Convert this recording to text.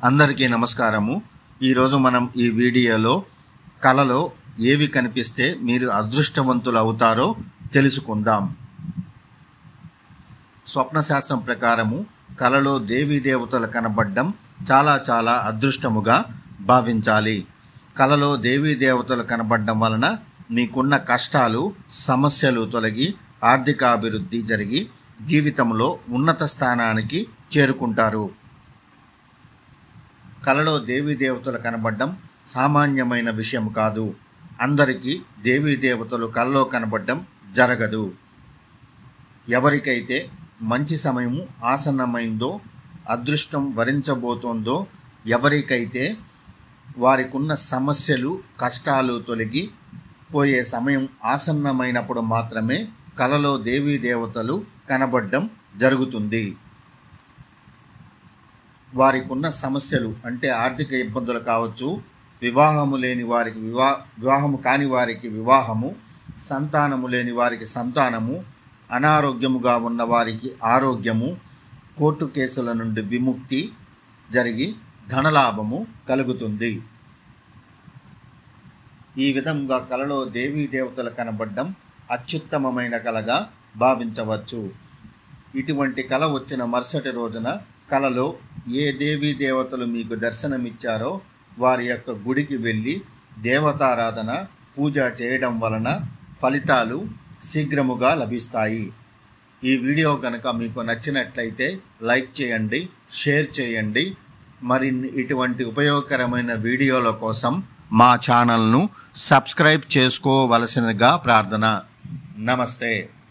అందరికీ నమస్కారము ఈరోజు మనం ఈ వీడియోలో కళలో ఏవి కనిపిస్తే మీరు అదృష్టవంతులు అవుతారో తెలుసుకుందాం స్వప్న శాస్త్రం ప్రకారము కళలో దేవీ దేవతలు కనబడడం చాలా చాలా అదృష్టముగా భావించాలి కళలో దేవీ దేవతలు కనబడడం వలన మీకున్న కష్టాలు సమస్యలు తొలగి ఆర్థికాభివృద్ధి జరిగి జీవితంలో ఉన్నత స్థానానికి చేరుకుంటారు కలలో దేవీ దేవతలు కనబడడం సామాన్యమైన విషయం కాదు అందరికీ దేవీ దేవతలు కలలో కనబడడం జరగదు ఎవరికైతే మంచి సమయము ఆసన్నమైందో అదృష్టం వరించబోతోందో ఎవరికైతే వారికున్న సమస్యలు కష్టాలు తొలగి పోయే సమయం ఆసన్నమైనప్పుడు మాత్రమే కలలో దేవీ దేవతలు కనబడడం జరుగుతుంది వారికి ఉన్న సమస్యలు అంటే ఆర్థిక ఇబ్బందులు కావచ్చు వివాహము లేని వారికి వివా వివాహము కాని వారికి వివాహము సంతానము లేని వారికి సంతానము అనారోగ్యముగా ఉన్న వారికి ఆరోగ్యము కోర్టు కేసుల నుండి విముక్తి జరిగి ధనలాభము కలుగుతుంది ఈ విధంగా కలలో దేవీ దేవతలు కనబడడం అత్యుత్తమమైన కళగా భావించవచ్చు ఇటువంటి కళ వచ్చిన మరుసటి రోజున కలలో ఏ దేవీ దేవతలు మీకు దర్శనమిచ్చారో వారి యొక్క గుడికి వెళ్ళి దేవతారాధన పూజ చేయడం వలన ఫలితాలు శీఘ్రముగా లభిస్తాయి ఈ వీడియో కనుక మీకు నచ్చినట్లయితే లైక్ చేయండి షేర్ చేయండి మరిన్ని ఇటువంటి ఉపయోగకరమైన వీడియోల కోసం మా ఛానల్ను సబ్స్క్రైబ్ చేసుకోవలసినగా ప్రార్థన నమస్తే